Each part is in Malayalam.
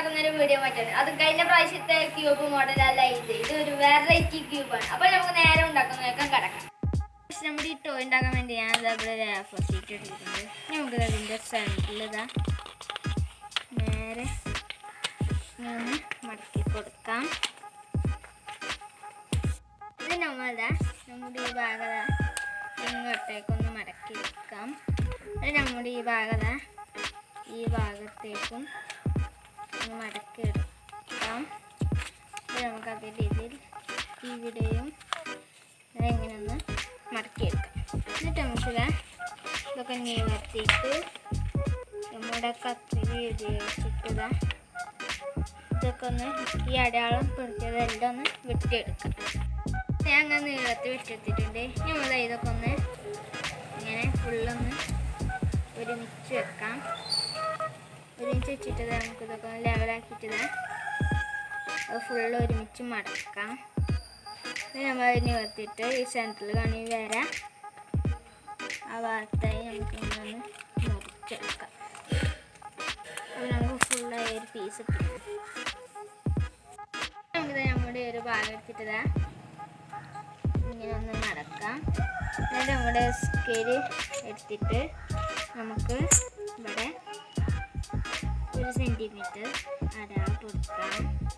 ഉണ്ടാക്കുന്ന ഒരു വീഡിയോ മാറ്റാണ് അത് കഴിഞ്ഞ പ്രാവശ്യത്തെ ക്യൂബ് മോഡൽ അല്ല ഇത് ഇത് ഒരു വെറൈറ്റി ക്യൂബാണ് അപ്പോൾ നമുക്ക് നേരെ ഉണ്ടാക്കുന്നതൊക്കെ കിടക്കാം പക്ഷെ നമ്മുടെ ഈ ടോയ് ഉണ്ടാക്കാൻ വേണ്ടി ഞാൻ ഇതാ ഇവിടെ ഒരു സീറ്റ് എടുത്തിട്ടുണ്ട് നമുക്ക് അതിൻ്റെ സെൻറ്ററിൽ ഇതാ നേരെ ഇങ്ങനെ ഒന്ന് മടക്കി കൊടുക്കാം ഇത് നമ്മളിതാ നമ്മുടെ ഈ ഭാഗത ഇങ്ങോട്ടേക്കൊന്ന് മടക്കി വെക്കാം അത് നമ്മുടെ ഈ ഭാഗത ഈ ഭാഗത്തേക്കും ഒന്ന് മടക്കി എടുക്കാം ഇത് നമുക്ക് അതേ രീതിയിൽ ഇവിടെയും ഇങ്ങനെ ഒന്ന് മടക്കി എടുക്കാം എന്നിട്ട് നമുക്കിത് ഇതൊക്കെ നിവർത്തിയിട്ട് നമ്മുടെ കത്തിരി ഉപയോഗിച്ചിട്ട് ഇതൊക്കെ ഒന്ന് ഈ അടയാളം പിടിച്ചതെല്ലാം ഒന്ന് വെട്ടിയെടുക്കാം ഞാൻ അങ്ങനെ നീളത്ത് വെട്ടിയെടുത്തിട്ടുണ്ട് നമ്മൾ ഇതൊക്കെ ഒന്ന് ഇങ്ങനെ ഫുള്ളൊന്ന് ഒരുമിച്ച് വെക്കാം ഒരുമിച്ച് വെച്ചിട്ട് ദാ നമുക്ക് ഇതൊക്കെ ഒന്ന് ലെവലാക്കിയിട്ട് അത് ഫുള്ള് ഒരുമിച്ച് മടക്കാം ഇത് നമ്മൾ നിവർത്തിയിട്ട് ഈ സെൻറ്ററിൽ കാണി വരാം ആ ഭാഗത്തായി നമുക്ക് ഇങ്ങനെ ഒന്ന് മുറിച്ചെടുക്കാം അപ്പോൾ നമുക്ക് ഫുള്ളായി ഒരു പീസ് കിട്ടും നമുക്കിത് നമ്മുടെ ഒരു ഭാഗം എടുത്തിട്ട് ഇങ്ങനെ ഒന്ന് മടക്കാം എന്നിട്ട് നമ്മുടെ സ്കെയിൽ എടുത്തിട്ട് നമുക്ക് ഇവിടെ ഒരു സെൻറ്റിമീറ്റർ അടയാളം കൊടുക്കാം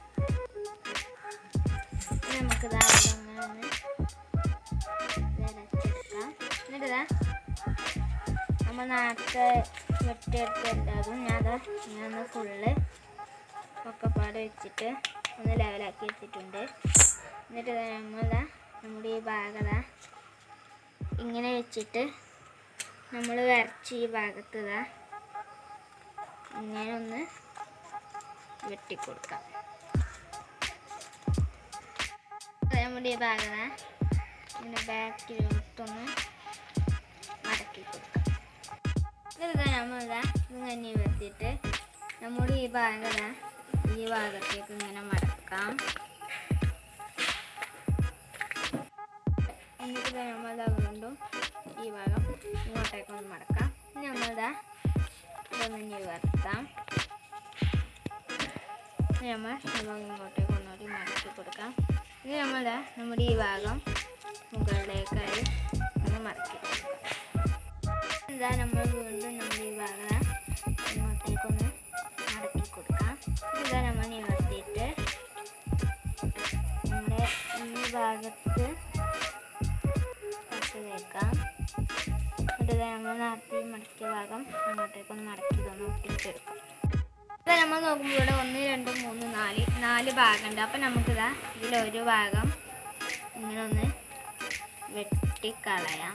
ഇനി നമുക്കിത് അവിടെ അങ്ങനെ ഒന്ന് വരച്ചെടുക്കാം എന്നിട്ട് ഇതാ നമ്മൾ നേരത്തെ വെട്ടിയെടുത്ത എല്ലാതും ഞാൻ അത് ഇങ്ങനെ ഒന്ന് ഫുള്ള് ഒക്കെപ്പാട് വെച്ചിട്ട് ഒന്ന് ലെവലാക്കി വെച്ചിട്ടുണ്ട് എന്നിട്ട് ഇത് നമ്മൾ നമ്മുടെ ഈ ഭാഗത ഇങ്ങനെ വെച്ചിട്ട് നമ്മൾ വരച്ച് ഈ ഭാഗത്ത് ഇതാ ഇങ്ങനെ ഒന്ന് വെട്ടിക്കൊടുക്കാം അത് നമ്മുടെ ഈ ഭാഗത ഇങ്ങനെ ബാക്കിലോട്ടൊന്ന് മടക്കി കൊടുക്കാം എന്നിട്ട് നമ്മളിതാ ഇങ്ങനെ നിവർത്തിയിട്ട് നമ്മുടെ ഈ ഭാഗത ഈ ഭാഗത്തേക്ക് ഇങ്ങനെ മടക്കാം എന്നിട്ട് നമ്മളിതാ വീണ്ടും ഈ ഭാഗം ഇങ്ങോട്ടേക്ക് ഒന്ന് മടക്കാം ഇനി നമ്മളിതാ ഇതൊന്ന് നിവർത്താം ഇനി നമ്മൾ ഈ ഭാഗം ഇങ്ങോട്ടേക്ക് ഒന്നുകൂടി മടക്കി കൊടുക്കാം ഇനി നമ്മളിതാ നമ്മുടെ ഈ ഭാഗം മുകളിലേക്കായി ഒന്ന് മടക്കി കൊടുക്കാം ഇതാ നമ്മൾ വീണ്ടും നമ്മുടെ ഈ ഭാഗം ഇങ്ങോട്ടേക്കൊന്ന് മടക്കി കൊടുക്കാം ഇതാ നമ്മൾ നിവർത്തിയിട്ട് നമ്മുടെ ഈ ഭാഗത്ത് പശ തേക്കാം എന്നിട്ട് ഇതാ നമ്മൾ നേരത്തെ ഈ മടക്കിയ ഭാഗം അങ്ങോട്ടേക്കൊന്ന് മടക്കി ഇതൊന്ന് ഒട്ടിച്ചെടുക്കാം ഇതാ നമ്മൾ നോക്കുമ്പോൾ ഇവിടെ ഒന്ന് രണ്ട് മൂന്ന് നാല് നാല് ഭാഗമുണ്ട് അപ്പം നമുക്കിതാ ഇതിലൊരു ഭാഗം ഇങ്ങനെ ഒന്ന് വെട്ടിക്കളയാം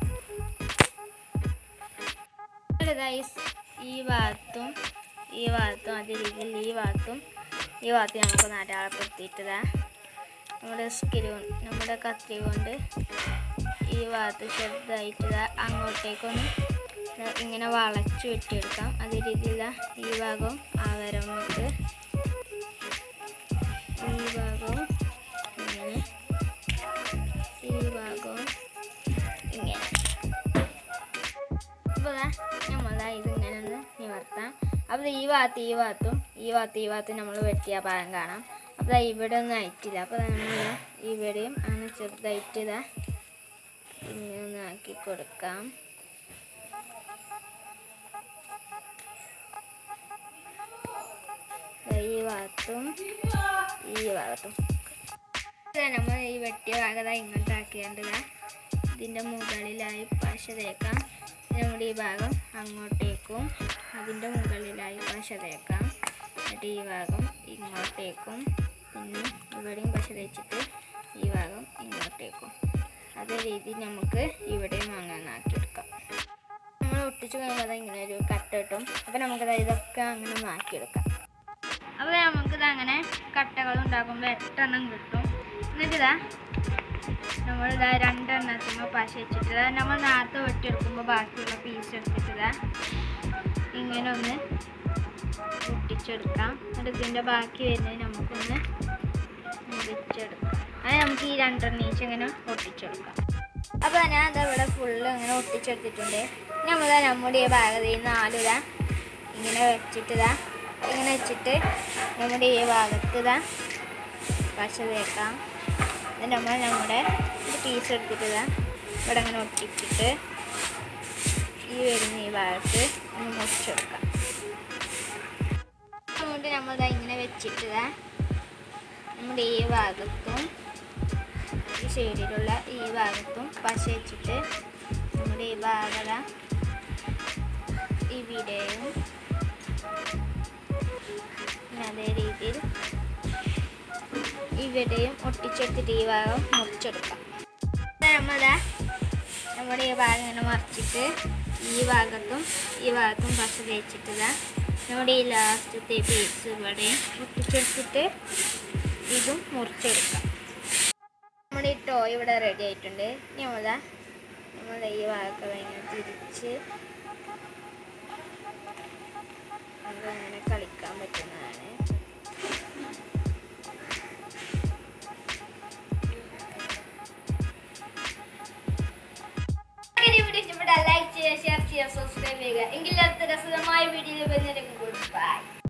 ഇതാ ഈ സ് ഈ ഭാഗത്തും ഈ ഭാഗത്തും അതേ രീതിയിൽ ഈ ഭാഗത്തും ഈ ഭാഗത്തും നമുക്ക് അടയാളപ്പെടുത്തിയിട്ടതാ നമ്മുടെ സ്കിൽ നമ്മുടെ കത്തി കൊണ്ട് ഈ ഭാഗത്ത് ചെറുതായിട്ട് ദാ അങ്ങോട്ടേക്കൊന്ന് ദാ ഇങ്ങനെ വളച്ച് വെട്ടിയെടുക്കാം അതേ രീതിയിൽ ദാ ഈ ഭാഗവും ആ വരമ്പ് ഈ ഭാഗവും ഇങ്ങനെ ഈ ഭാഗവും ഇങ്ങനെ അപ്പോൾ നമ്മളാ ഇതിങ്ങനെ ഒന്ന് നിവർത്താം അപ്പോൾ ഈ ഭാഗത്ത് ഈ ഭാഗത്തും ഈ ഭാഗത്ത് ഈ ഭാഗത്തും നമ്മൾ വെട്ടിയ ഭാഗം കാണാം അപ്പോൾ ഇവിടെ ഒന്നും ആയിട്ടില്ല അപ്പോൾ നമ്മൾ ഇവിടെയും അങ്ങനെ ചെറുതായിട്ട് ഇതാ ഇങ്ങനെ ഒന്ന് ആക്കി കൊടുക്കാം ദാ ഈ ഭാഗത്തും ഈ ഭാഗത്തും ഇതാ നമ്മൾ ഈ വെട്ടിയ ഭാഗത ഇങ്ങോട്ട് ആക്കിയേണ്ടതാ ഇതിൻ്റെ മുകളിലായി പശ തേക്കാം നമ്മുടെ ഈ ഭാഗം അങ്ങോട്ടേക്കും അതിൻ്റെ മുകളിലായി പശ തേക്കാം എന്നിട്ട് ഈ ഭാഗം ഇങ്ങോട്ടേക്കും പിന്നെ ഇവിടെയും പശ തേച്ചിട്ട് ഈ ഭാഗം ഇങ്ങോട്ടേക്കും അതേ രീതിയിൽ നമുക്ക് ഇവിടെയും അങ്ങനെ ആക്കിയെടുക്കാം നമ്മൾ ഒട്ടിച്ച് കഴിയുമ്പോൾ അത് ഇങ്ങനെ ഒരു കട്ട് കിട്ടും അപ്പോൾ നമുക്കത് ഇതൊക്കെ അങ്ങനെ ഒന്ന് ആക്കിയെടുക്കാം അപ്പോൾ നമുക്കിത് അങ്ങനെ കട്ടകൾ ഉണ്ടാക്കുമ്പോൾ എട്ടെണ്ണം കിട്ടും എന്നിട്ടിതാ നമ്മളിതാ രണ്ടെണ്ണത്തിന് പശ വെച്ചിട്ട് നമ്മൾ നേരത്തെ വെട്ടിയെടുക്കുമ്പോൾ ബാക്കിയുള്ള പീസ് എടുത്തിട്ട് ഇങ്ങനെ ഒന്ന് ഒട്ടിച്ചെടുക്കാം എന്നിട്ട് ഇതിൻ്റെ ബാക്കി വരുന്നത് നമുക്കൊന്ന് മുറിച്ചെടുക്കാം അത് നമുക്ക് ഈ രണ്ടെണ്ണം ഈച്ച് ഇങ്ങനെ ഒട്ടിച്ചെടുക്കാം അപ്പോൾ ഞാൻ അതാ ഇവിടെ ഫുള്ള് ഇങ്ങനെ ഒട്ടിച്ചെടുത്തിട്ടുണ്ട് നമ്മൾ നമ്മുടെ ഈ ഭാഗത്ത് ഈ നാലിതാ ഇങ്ങനെ വെച്ചിട്ടിതാ ഇങ്ങനെ വെച്ചിട്ട് നമ്മുടെ ഈ ഭാഗത്ത് ഇതാ പശ തേക്കാം എന്നിട്ട് നമ്മൾ നമ്മുടെ ഒരു പീസ് എടുത്തിട്ട് ഇതാ ഇവിടെ അങ്ങനെ ഒട്ടിച്ചിട്ട് ഈ വരുന്ന ഈ ഭാഗത്ത് ഒന്ന് മുറിച്ചെടുക്കാം അതുകൊണ്ട് നമ്മളിതാ ഇങ്ങനെ വെച്ചിട്ട് ഇതാ നമ്മുടെ ഈ ഭാഗത്തും ഈ സൈഡിലുള്ള ഈ ഭാഗത്തും പശ വെച്ചിട്ട് നമ്മുടെ ഈ ഭാഗത ഇവിടെയും പിന്നെ അതേ രീതിയിൽ ഇവിടെയും ഒട്ടിച്ചെടുത്തിട്ട് ഈ ഭാഗം മുറിച്ചെടുക്കാം നമ്മളതാ നമ്മുടെ ഈ ഭാഗം ഇങ്ങനെ മറിച്ചിട്ട് ഈ ഭാഗത്തും ഈ ഭാഗത്തും പശ തേച്ചിട്ടതാ നമ്മുടെ ഈ ലാസ്റ്റത്തെ പീസ് ഇവിടെ ഒട്ടിച്ചെടുത്തിട്ട് ഇതും മുറിച്ചെടുക്കാം നമ്മുടെ ഈ ടോ ഇവിടെ റെഡി ആയിട്ടുണ്ട് ഇനി നമ്മളതാ നമ്മുടെ ഈ ഭാഗമൊക്കെ ഇങ്ങനെ തിരിച്ച് നമുക്ക് അങ്ങനെ കളിക്കാൻ പറ്റുന്നതാണ് അങ്ങനെ ഈ വീഡിയോ ഇഷ്ടപ്പെട്ടാൽ ലൈക്ക് ചെയ്യുക ഷെയർ ചെയ്യുക സബ്സ്ക്രൈബ് ചെയ്യുക എങ്കിൽ അടുത്ത രസകരമായ വീഡിയോയിൽ വരുന്നതിന് ഗുഡ് ബൈ